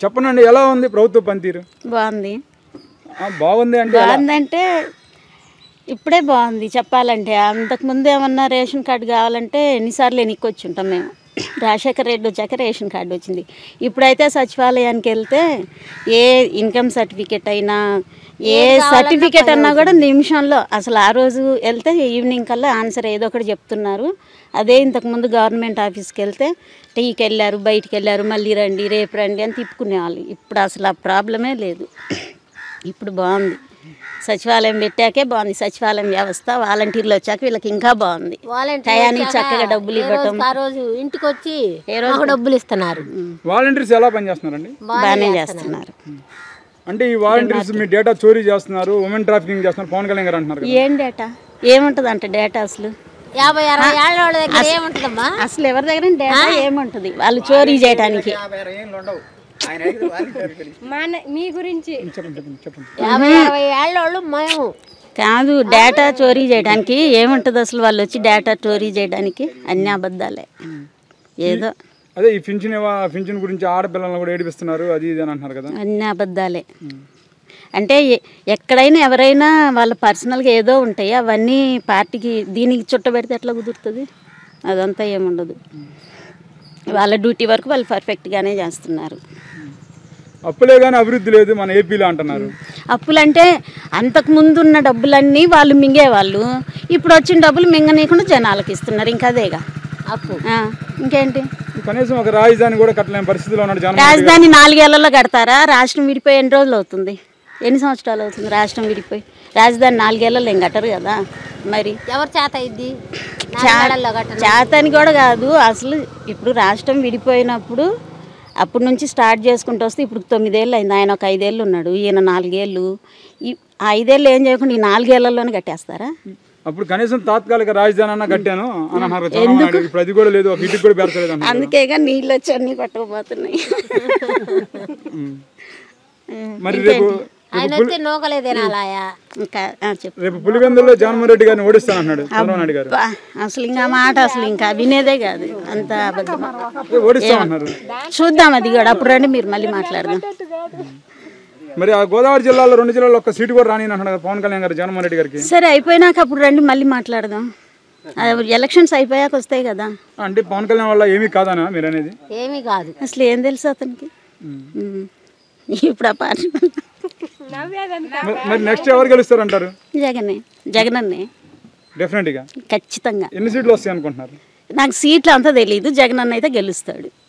చెప్పనండి ఎలా ఉంది ప్రభుత్వ పనితీరు బాగుంది ఆ, బాగుంది అంటే ఎలా? బాగుందంటే ఇప్పుడే బాగుంది చెప్పాలంటే అంతకుముందు ఏమన్నా రేషన్ కార్డు కావాలంటే ఎన్నిసార్లు ఎన్నికొచ్చి ఉంటాం మేము రాజశేఖర రెడ్డి వచ్చాక రేషన్ కార్డు వచ్చింది ఇప్పుడైతే సచివాలయానికి వెళ్తే ఏ ఇన్కమ్ సర్టిఫికేట్ అయినా ఏ సర్టిఫికేట్ అన్నా కూడా నిమిషంలో అసలు ఆ రోజు వెళ్తే ఈవినింగ్ కల్లా ఆన్సర్ ఏదో ఒకటి చెప్తున్నారు అదే ఇంతకుముందు గవర్నమెంట్ ఆఫీస్కి వెళ్తే టీకి వెళ్ళారు బయటికి వెళ్ళారు మళ్ళీ రండి రేపు రండి అని తిప్పుకునేవాళ్ళు ఇప్పుడు అసలు ఆ ప్రాబ్లమే లేదు ఇప్పుడు బాగుంది సచివాలయం పెట్టాకే బాగుంది సచివాలయం వ్యవస్థ వాలంటీర్లు వచ్చాక వీళ్ళకి ఇంకా బాగుంది టయానికి చక్కగా డబ్బులు ఇవ్వటం ఆ రోజు ఇంటికి వచ్చి ఏ రోజు మాకు డబ్బులు ఇస్తున్నారు వాలంటీర్స్ ఎలా పనిచేస్తున్నారండి బాగానే చేస్తున్నారు అంటే ఈ వాలంటీర్స్ మీ డేటా చోరీ చేస్తున్నారు ఉమెన్ ట్రాఫికింగ్ చేస్తున్నారు పవన్ కళ్యాణ్ గారు అంటున్నారు కదా. ఏం డేటా ఏముంటుంది అంటే డేటా అసలు యాభై అరవై ఏళ్ళ వాళ్ళ దగ్గర ఏముంటుందమ్మా అసలు ఎవరి దగ్గర డేటా ఏముంటుంది వాళ్ళు చోరీ చేయడానికి మీ గురించి చెప్పండి చెప్పండి చెప్పండి యాభై అరవై ఏళ్ళ వాళ్ళు మేము కాదు డేటా చోరీ చేయడానికి ఏముంటుంది అసలు వాళ్ళు వచ్చి డేటా చోరీ చేయడానికి అన్ని అబద్ధాలే ఏదో అదే ఈ పింఛన్ ఇవ్వ- పింఛన్ గురించి ఆడపిల్లలను కూడా ఏడిపిస్తున్నారు అది ఇది అని అంటున్నారు కదా అన్ని అబద్ధాలే అంటే ఎ- ఎక్కడైనా ఎవరైనా వాళ్ళ పర్సనల్గా ఏదో ఉంటాయి అవన్నీ పార్టీకి దీనికి చుట్టబెడితే ఎట్లా కుదురుతుంది అదంతా ఏముండదు వాళ్ళ డ్యూటీ వరకు వాళ్ళు పర్ఫెక్ట్గానే చేస్తున్నారు అప్పులే కానీ అభివృద్ధి లేదు మన ఏపీలో అంటున్నారు అప్పులంటే అంతకు ముందు ఉన్న డబ్బులన్నీ వాళ్ళు మింగేవాళ్ళు ఇప్పుడు వచ్చిన డబ్బులు మింగనీయకుండా జనాలకు ఇస్తున్నారు ఇంకా అదేగా అప్పు ఆ, ఇంకేంటి కనీసం ఒక రాజధాని కూడా కట్టలేని పరిస్థితిలో ఉన్నాడు జనం రాజధాని నాలుగేళ్లలో కడతారా రాష్ట్రం విడిపోయి ఎన్ని రోజులు అవుతుంది ఎన్ని సంవత్సరాలు అవుతుంది రాష్ట్రం విడిపోయి రాజధాని నాలుగేళ్లలో ఏం కట్టరు కదా మరి ఎవరి చేత ఇద్ది నాలుగేళ్లలో కట్టను చేతని కూడా కాదు అసలు ఇప్పుడు రాష్ట్రం విడిపోయినప్పుడు అప్పటి నుంచి స్టార్ట్ చేసుకుంటూ వస్తే ఇప్పుడు తొమ్మిదేళ్ళు అయింది ఆయన ఒక ఐదేళ్ళు ఉన్నాడు ఈయన నాలుగేళ్ళు ఈ ఆ ఐదేళ్ళు ఏం చేయకుండా ఈ నాలుగేళ్లలోనే కట్టేస్తారా అప్పుడు కనీసం తాత్కాలిక రాజధాని అన్న కట్టాను అని అన్నారు చంద్రబాబు నాయుడు. ఇప్పుడు అది కూడా లేదు ఒక ఇంటికి కూడా పెరచలేదు అన్నారు అందుకేగా నీళ్ళు వచ్చి అన్నీ కొట్టకపోతున్నాయి మరి రేపు ఆయన వస్తే నూకలే తినాలాయా ఇంకా ఆ, చెప్పు రేపు పులివెందుల్లో జగన్మోహన్ రెడ్డి గారిని ఓడిస్తానన్నాడు చంద్రబాబు నాయుడు గారు అబ్బా, అసలు ఇంకా మాట అసలు ఇంకా వినేదే కాదు అంత అబద్ధం ఏ, ఓడిస్తామన్నారు చూద్దాం అది కూడా అప్పుడు రండి మీరు మళ్ళీ మాట్లాడదాం మరి ఆ గోదావరి జిల్లాలో రెండు జిల్లాలో ఒక్క సీటు కూడా రాని అంటున్నారు కదా పవన్ కళ్యాణ్ గారు జగన్మోహన్ రెడ్డి గారికి సరే అయిపోయినాక అప్పుడు రండి మళ్ళీ మాట్లాడదాం అది ఎలక్షన్స్ అయిపోయాక వస్తాయి కదా అంటే పవన్ కళ్యాణ్ వల్ల ఏమీ కాదనా మీరు అనేది ఏమీ కాదు అసలు ఏం తెలుసు అతనికి ఉమ్. ఇప్పుడు ఆ పార్టీ మరి- మరి నెక్స్ట్ ఎవరు గెలుస్తారు అంటారు జగనే జగనన్నే డెఫినెట్గా ఖచ్చితంగా ఎన్ని సీట్లు వస్తాయి అనుకుంటున్నారు నాకు సీట్లు అంతా తెలియదు జగనన్న అయితే గెలుస్తాడు